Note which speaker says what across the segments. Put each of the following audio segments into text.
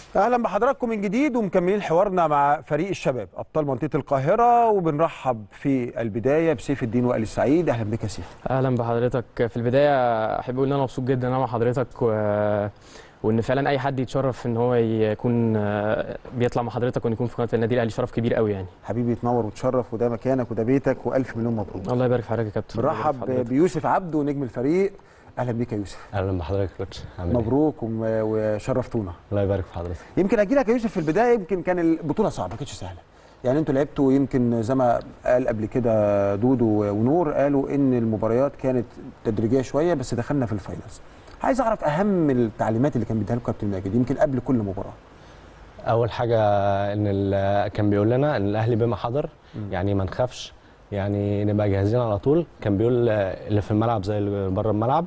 Speaker 1: اهلا بحضراتكم من جديد ومكملين حوارنا مع فريق الشباب ابطال منطقه القاهره وبنرحب في البدايه بسيف الدين وآل السعيد اهلا بك يا سيف
Speaker 2: اهلا بحضرتك في البدايه احب اقول ان انا مبسوط جدا ان انا مع حضرتك و... وان فعلا اي حد يتشرف ان هو يكون بيطلع مع حضرتك وان يكون في قناه النادي الاهلي شرف كبير قوي يعني
Speaker 1: حبيبي تنور وتشرف وده مكانك وده بيتك والف مليون مبروك
Speaker 2: الله يبارك في حضرتك يا كابتن الله يبارك في
Speaker 1: بنرحب
Speaker 2: حضرتك.
Speaker 1: بيوسف عبده نجم الفريق اهلا بك يا يوسف
Speaker 3: اهلا بحضرتك يا كوتش عامل ايه؟
Speaker 1: مبروك وم- وشرفتونا
Speaker 3: الله يبارك في حضرتك
Speaker 1: يمكن اجي لك يا يوسف في البدايه يمكن كان البطوله صعبه ما كانتش سهله يعني انتوا لعبتوا يمكن زي ما قال قبل كده دودو ونور قالوا ان المباريات كانت تدريجيه شويه بس دخلنا في الفاينلز عايز اعرف اهم التعليمات اللي كان بيديها لكم كابتن ماجد يمكن قبل كل مباراه
Speaker 3: اول حاجه ان ال- كان بيقول لنا ان الاهلي بما حضر يعني ما نخافش يعني نبقى جاهزين على طول كان بيقول آه، اللي في الملعب زي اللي بره الملعب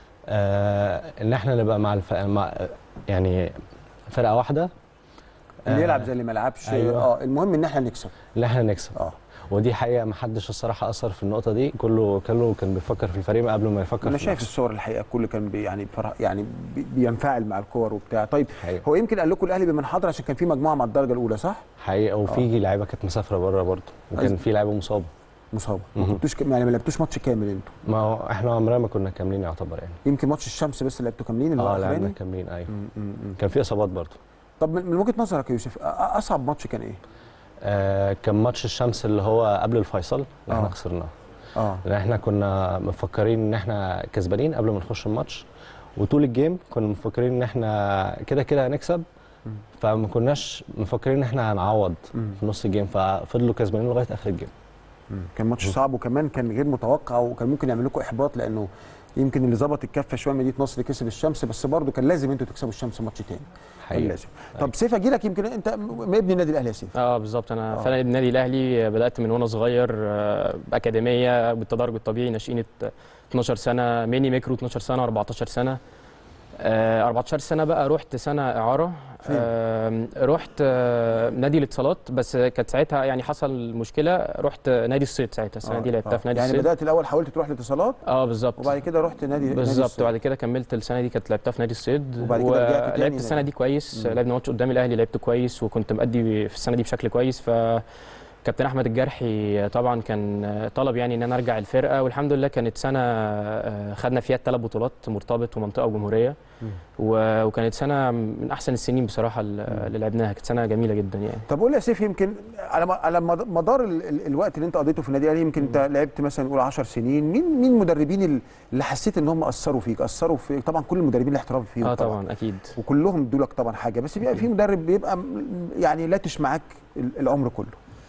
Speaker 3: آه ان احنا نبقى مع, الف... مع يعني فرقه واحده
Speaker 1: اللي
Speaker 3: آه،
Speaker 1: يلعب زي اللي ما لعبش
Speaker 3: أيوة.
Speaker 1: اه المهم ان احنا نكسب
Speaker 3: ان احنا نكسب
Speaker 1: اه
Speaker 3: ودي حقيقه ما حدش الصراحه اثر في النقطه دي كله كله كان بيفكر في الفريق قبل ما يفكر
Speaker 1: انا
Speaker 3: في
Speaker 1: شايف
Speaker 3: نفسه.
Speaker 1: الصور الحقيقه الكل كان بي يعني بفرح يعني بي بينفعل مع الكور وبتاع طيب
Speaker 3: حقيقة.
Speaker 1: هو يمكن قال لكم الاهلي بمن حضر عشان كان في مجموعه مع الدرجه الاولى صح
Speaker 3: حقيقه وفي لعيبه كانت مسافره بره برضه وكان
Speaker 1: عايز-
Speaker 3: في لعيبه مصابه
Speaker 1: مصابه ما
Speaker 3: مهم.
Speaker 1: كنتوش ك- يعني ما لعبتوش ماتش كامل انتوا
Speaker 3: ما هو احنا عمرنا ما كنا كاملين يعتبر يعني
Speaker 1: يمكن ماتش الشمس بس اللي لعبتوه كاملين اللي هو
Speaker 3: اه لعبنا
Speaker 1: الاخراني
Speaker 3: كاملين ايوه
Speaker 1: م- م- م.
Speaker 3: كان في اصابات برضه
Speaker 1: طب من من وجهه نظرك يا يوسف أ- أ- اصعب ماتش كان ايه؟
Speaker 3: آه كان ماتش الشمس اللي هو قبل الفيصل اللي احنا
Speaker 1: آه.
Speaker 3: خسرناه
Speaker 1: اه
Speaker 3: لان احنا كنا مفكرين ان احنا كسبانين قبل ما نخش الماتش وطول الجيم كنا مفكرين ان احنا كده كده هنكسب
Speaker 1: مم.
Speaker 3: فما كناش مفكرين ان احنا هنعوض
Speaker 1: مم.
Speaker 3: في نص الجيم ففضلوا كسبانين لغايه اخر الجيم
Speaker 1: م. كان ماتش صعب وكمان كان غير متوقع وكان ممكن يعمل لكم احباط لانه يمكن اللي ظبط الكفه شويه مدينه نصر كسب الشمس بس برضه كان لازم انتوا تكسبوا الشمس ماتش تاني كان
Speaker 3: حقيقي
Speaker 1: لازم طب سيف اجي لك يمكن انت م- ابن النادي الاهلي يا سيف
Speaker 2: اه بالظبط انا
Speaker 1: آه.
Speaker 2: فعلا النادي الاهلي بدات من وانا صغير آه، اكاديميه بالتدرج الطبيعي ناشئين 12 سنه ميني ميكرو 12 سنه 14 سنه آه، 14 سنه بقى رحت سنه اعاره
Speaker 1: فين؟
Speaker 2: آه، رحت آه، نادي الاتصالات بس كانت ساعتها يعني حصل مشكله رحت نادي الصيد ساعتها السنه دي لعبتها في نادي
Speaker 1: يعني
Speaker 2: الصيد
Speaker 1: بدات الاول حاولت تروح الاتصالات
Speaker 2: اه بالظبط
Speaker 1: وبعد كده رحت نادي نادي
Speaker 2: بالظبط
Speaker 1: الصيد.
Speaker 2: وبعد كده كملت السنه دي كانت لعبتها في نادي الصيد
Speaker 1: وبعد كده رجعت تاني
Speaker 2: لعبت السنه
Speaker 1: نادي.
Speaker 2: دي كويس
Speaker 1: مم.
Speaker 2: لعبنا ماتش قدام الاهلي لعبت كويس وكنت مأدي في السنه دي بشكل كويس ف كابتن احمد الجرحي طبعا كان طلب يعني ان انا ارجع الفرقه والحمد لله كانت سنه آه، خدنا فيها الثلاث بطولات مرتبط ومنطقه وجمهوريه
Speaker 1: مم.
Speaker 2: و- وكانت سنه من احسن السنين بصراحه اللي لعبناها كانت سنه جميله جدا يعني
Speaker 1: طب قول لي يا سيف يمكن على م- على مد- مدار ال- ال- الوقت اللي انت قضيته في النادي الاهلي يمكن انت لعبت مثلا نقول 10 سنين مين مين المدربين ال- اللي حسيت ان هم اثروا فيك اثروا في طبعا كل المدربين اللي احترام فيهم
Speaker 2: اه طبعا اكيد
Speaker 1: وكلهم ادولك طبعا حاجه بس بيبقى في مدرب بيبقى م- يعني لاتش معاك ال- العمر كله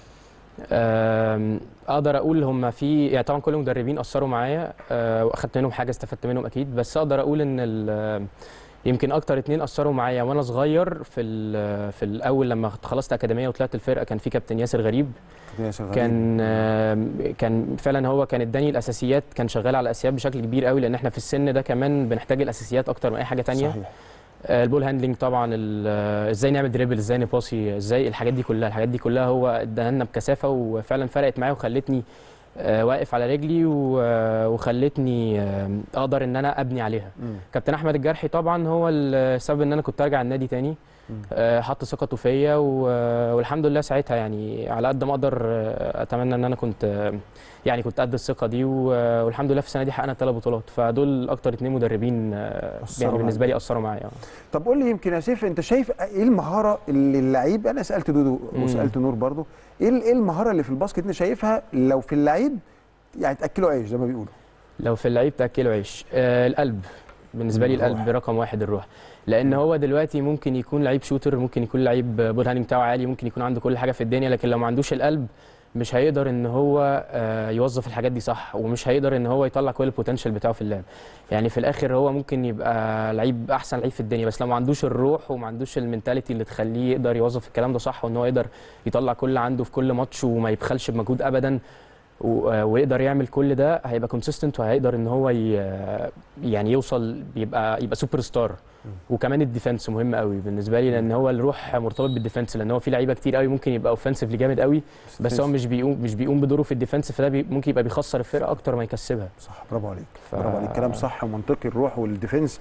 Speaker 2: آم، اقدر اقول هم في يعني طبعا كل المدربين اثروا معايا آه، واخدت منهم حاجه استفدت منهم اكيد بس اقدر اقول ان ال- يمكن اكتر اتنين اثروا معايا وانا صغير في ال- في الاول لما خلصت اكاديميه وطلعت الفرقه كان في كابتن ياسر غريب
Speaker 1: كابتن ياسر غريب.
Speaker 2: كان آم، كان فعلا هو كان اداني الاساسيات كان شغال على الاساسيات بشكل كبير قوي لان احنا في السن ده كمان بنحتاج الاساسيات اكتر من اي حاجه تانية
Speaker 1: صحيح
Speaker 2: آه، البول هاندلنج طبعا ال- آه، ازاي نعمل دريبل ازاي نباصي ازاي الحاجات دي كلها الحاجات دي كلها هو اداها لنا بكثافه وفعلا فرقت معايا وخلتني آه، واقف على رجلي و- آه، وخلتني آه، اقدر ان انا ابني عليها
Speaker 1: مم.
Speaker 2: كابتن احمد الجرحي طبعا هو السبب ان انا كنت ارجع النادي تاني
Speaker 1: مم.
Speaker 2: آه، حط ثقته فيا و- والحمد لله ساعتها يعني على قد ما اقدر آه، اتمنى ان انا كنت آه، يعني كنت قد الثقه دي و- والحمد لله في السنه دي حققنا ثلاث بطولات فدول اكتر اتنين مدربين آه،
Speaker 1: أثروا
Speaker 2: يعني
Speaker 1: معاك.
Speaker 2: بالنسبه لي اثروا معايا
Speaker 1: طب قول لي يمكن يا سيف انت شايف ايه المهاره اللي اللعيب انا سالت دودو
Speaker 2: مم.
Speaker 1: وسالت نور برضو ايه ال- ايه المهاره اللي في الباسكت انت شايفها لو في اللعيب يعني تاكله عيش زي ما بيقولوا
Speaker 2: لو في اللعيب تاكله عيش آه القلب بالنسبه لي
Speaker 1: الروح.
Speaker 2: القلب رقم واحد الروح لان هو دلوقتي ممكن يكون لعيب شوتر ممكن يكون لعيب بول هاندنج بتاعه عالي ممكن يكون عنده كل حاجه في الدنيا لكن لو ما عندوش القلب مش هيقدر ان هو آه، يوظف الحاجات دي صح ومش هيقدر ان هو يطلع كل البوتنشال بتاعه في اللعب يعني في الاخر هو ممكن يبقى لعيب احسن لعيب في الدنيا بس لو ما عندوش الروح وما عندوش المينتاليتي اللي تخليه يقدر يوظف الكلام ده صح وان هو يقدر يطلع كل اللي عنده في كل ماتش وما يبخلش بمجهود ابدا و- ويقدر يعمل كل ده هيبقى كونسيستنت وهيقدر ان هو ي- يعني يوصل يبقى يبقى سوبر ستار وكمان الديفنس مهم قوي بالنسبه لي لان هو الروح مرتبط بالديفنس لان هو في لعيبه كتير قوي ممكن يبقى اوفنسively جامد قوي بس هو مش بيقوم مش بيقوم بدوره في الديفنس فده بي ممكن يبقى بيخسر الفرقه اكتر ما يكسبها
Speaker 1: صح برافو عليك
Speaker 2: ف-
Speaker 1: برافو عليك كلام صح ومنطقي الروح والديفنس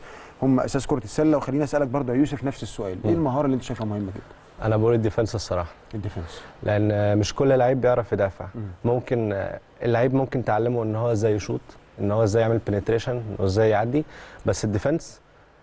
Speaker 1: هم اساس كره السله وخليني اسالك برضه يا يوسف نفس السؤال ايه
Speaker 3: مم.
Speaker 1: المهاره اللي انت شايفها مهمه جدا
Speaker 3: انا بقول الديفنس الصراحه
Speaker 1: الديفنس
Speaker 3: لان مش كل لعيب بيعرف يدافع
Speaker 1: مم.
Speaker 3: ممكن اللعيب ممكن تعلمه ان هو ازاي يشوط ان هو ازاي يعمل بنتريشن وازاي يعدي بس الديفنس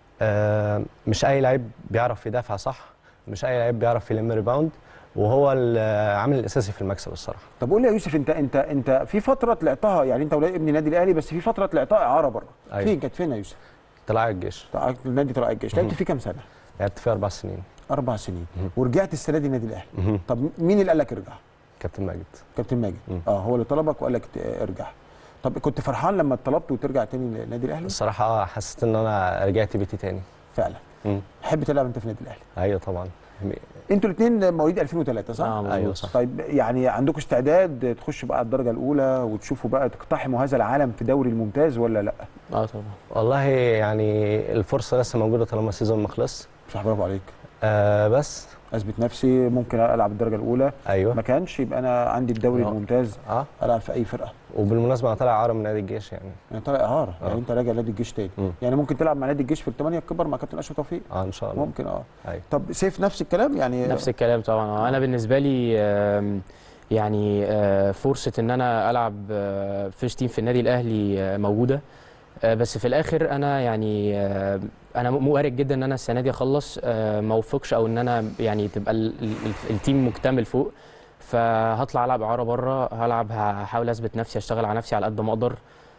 Speaker 3: آه، مش اي لعيب بيعرف يدافع صح مش اي لعيب بيعرف يلم ريباوند وهو العامل الاساسي في المكسب الصراحه
Speaker 1: طب قول لي يا يوسف انت انت انت في فتره طلعتها يعني انت ولاد ابن النادي الاهلي بس في فتره طلعتها اعاره بره
Speaker 3: أيوة.
Speaker 1: فين كانت فين يا يوسف؟
Speaker 3: طلع الجيش
Speaker 1: طلعت النادي طلع الجيش لعبت
Speaker 3: مهم.
Speaker 1: فيه كام سنه؟
Speaker 3: لعبت فيه اربع سنين
Speaker 1: اربع سنين
Speaker 3: مهم.
Speaker 1: ورجعت السنه دي النادي الاهلي
Speaker 3: مهم.
Speaker 1: طب مين اللي قال لك ارجع؟
Speaker 3: كابتن ماجد
Speaker 1: كابتن ماجد
Speaker 3: مم.
Speaker 1: اه هو اللي طلبك وقال لك ت- ارجع طب كنت فرحان لما طلبت وترجع تاني للنادي الاهلي؟
Speaker 3: الصراحه حسيت ان انا رجعت بيتي تاني
Speaker 1: فعلا
Speaker 3: مم.
Speaker 1: تحب تلعب انت في النادي الاهلي
Speaker 3: ايوه طبعا
Speaker 1: انتوا الاثنين مواليد 2003 صح؟
Speaker 2: آه، مظبوط.
Speaker 3: ايوه صح
Speaker 1: طيب يعني عندكم استعداد تخشوا بقى الدرجه الاولى وتشوفوا بقى تقتحموا هذا العالم في دوري الممتاز ولا لا؟
Speaker 2: اه طبعا
Speaker 3: والله يعني الفرصه لسه موجوده طالما السيزون ما خلص
Speaker 1: صح برافو عليك
Speaker 3: آه بس
Speaker 1: اثبت نفسي ممكن العب الدرجه الاولى ما
Speaker 3: ايوه
Speaker 1: كانش يبقى انا عندي الدوري
Speaker 3: آه.
Speaker 1: الممتاز
Speaker 3: اه
Speaker 1: العب في اي فرقه
Speaker 3: وبالمناسبه انا طالع عاره من نادي الجيش يعني
Speaker 1: يعني طالع اعاره
Speaker 3: آه.
Speaker 1: يعني انت راجع نادي الجيش تاني
Speaker 3: مم.
Speaker 1: يعني ممكن تلعب مع نادي الجيش في الثمانيه الكبر مع كابتن اشرف توفيق
Speaker 3: اه ان شاء الله
Speaker 1: ممكن اه
Speaker 3: ايوه
Speaker 1: طب سيف نفس الكلام يعني
Speaker 2: نفس الكلام طبعا آه، انا بالنسبه لي آم، يعني آه، فرصه ان انا العب فيرست تيم في النادي الاهلي آه، موجوده آه، بس في الاخر انا يعني آه، انا مؤرق جدا ان انا السنه دي اخلص آه، ما اوفقش او ان انا يعني تبقى ال- ال- التيم مكتمل فوق فهطلع العب اعاره بره هلعب هحاول اثبت نفسي اشتغل على نفسي على قد ما اقدر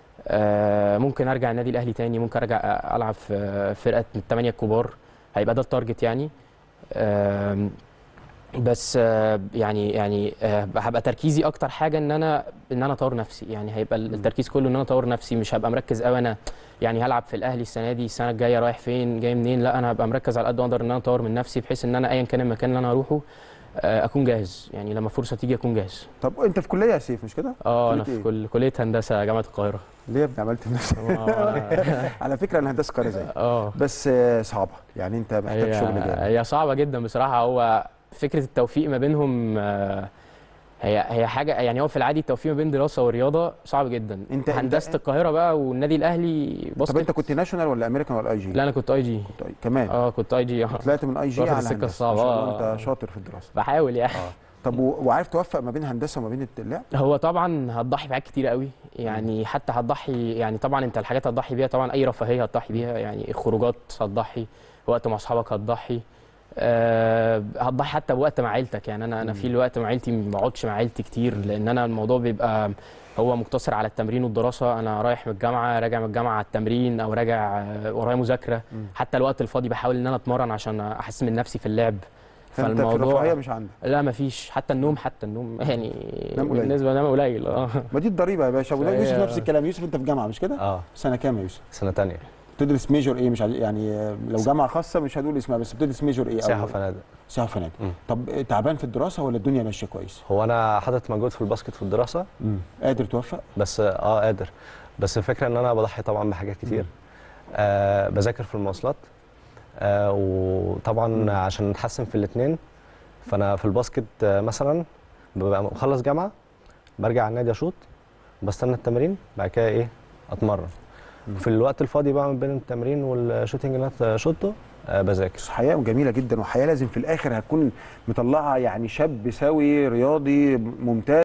Speaker 2: آه، ممكن ارجع النادي الاهلي تاني ممكن ارجع العب في فرقه من الثمانيه الكبار هيبقى ده التارجت يعني آم، بس آه، يعني يعني آه، هبقى تركيزي اكتر حاجه ان انا ان انا اطور نفسي يعني هيبقى التركيز كله ان انا اطور نفسي مش هبقى مركز قوي انا يعني هلعب في الاهلي السنه دي السنه الجايه رايح فين جاي منين لا انا هبقى مركز على قد ما اقدر ان انا اطور من نفسي بحيث ان انا ايا كان المكان اللي انا هروحه آه، اكون جاهز يعني لما فرصه تيجي اكون جاهز
Speaker 1: طب انت في كليه يا سيف مش كده؟
Speaker 2: اه انا
Speaker 1: كلية
Speaker 2: في
Speaker 1: إيه؟
Speaker 2: كل كليه هندسه جامعه القاهره
Speaker 1: ليه يا ابني عملت في نفسك؟
Speaker 2: اه
Speaker 1: على فكره انا هندسه قريه زيك
Speaker 2: آه.
Speaker 1: بس آه، صعبه يعني انت محتاج
Speaker 2: هي
Speaker 1: شغل جامد
Speaker 2: هي صعبه جدا بصراحه هو فكره التوفيق ما بينهم آه، هي هي حاجه يعني هو في العادي التوفيق ما بين دراسه ورياضه صعب جدا
Speaker 1: أنت-
Speaker 2: هندسه
Speaker 1: أنت-
Speaker 2: القاهره بقى والنادي الاهلي بص
Speaker 1: طب انت كنت ناشونال ولا امريكان ولا اي جي؟
Speaker 2: لا انا كنت اي جي
Speaker 1: طيب كمان
Speaker 2: اه كنت اي جي اه
Speaker 1: طلعت من اي جي
Speaker 2: واخد
Speaker 1: على
Speaker 2: السكة
Speaker 1: هندسة.
Speaker 2: الصعبة.
Speaker 1: ما شاء الله
Speaker 2: آه.
Speaker 1: انت شاطر في الدراسه
Speaker 2: بحاول يعني
Speaker 1: اه طب و... وعارف توفق ما بين هندسه وما بين اللعب؟
Speaker 2: هو طبعا هتضحي بحاجات كتير قوي يعني حتى هتضحي يعني طبعا انت الحاجات هتضحي بيها طبعا اي رفاهيه هتضحي بيها يعني الخروجات هتضحي وقت مع اصحابك هتضحي أه هتضحي حتى بوقت مع عيلتك يعني انا انا في الوقت مع عيلتي ما بقعدش مع عيلتي كتير لان انا الموضوع بيبقى هو مقتصر على التمرين والدراسه انا رايح من الجامعه راجع من الجامعه على التمرين او راجع آه، ورايا مذاكره
Speaker 1: مم.
Speaker 2: حتى الوقت الفاضي بحاول ان انا اتمرن عشان احسن من نفسي في اللعب
Speaker 1: فانت في الرفاهيه مش عندك
Speaker 2: لا مفيش حتى النوم حتى النوم يعني
Speaker 1: نام قليل.
Speaker 2: بالنسبه لنام قليل اه
Speaker 1: ما دي الضريبه يا باشا
Speaker 2: فهي-
Speaker 1: يوسف نفس الكلام يوسف انت في جامعه مش كده؟
Speaker 3: اه
Speaker 1: سنه كام يا يوسف؟
Speaker 3: سنه تانية
Speaker 1: بتدرس ميجور ايه مش عايز- يعني آه، لو جامعه خاصه مش هنقول اسمها بس بتدرس ميجور ايه أو-
Speaker 3: سياحه وفنادق
Speaker 1: سياحه وفنادق
Speaker 3: مم.
Speaker 1: طب تعبان في الدراسه ولا الدنيا ماشيه كويس؟
Speaker 3: هو انا حاطط مجهود في الباسكت في الدراسه
Speaker 1: قادر توفق؟
Speaker 3: بس اه قادر بس الفكره ان انا بضحي طبعا بحاجات كتير
Speaker 1: مم.
Speaker 3: آه بذاكر في المواصلات آه وطبعا
Speaker 1: مم.
Speaker 3: عشان نتحسن في الاثنين فانا في الباسكت آه مثلا ببقى مخلص جامعه برجع على النادي اشوط بستنى التمرين بعد كده ايه اتمرن
Speaker 1: مم.
Speaker 3: في الوقت الفاضي بقى ما بين التمرين والشوتنج اللي انا شوطه آه بذاكر
Speaker 1: بس حياه جميله جدا وحياه لازم في الاخر هتكون مطلعه يعني شاب سوي رياضي ممتاز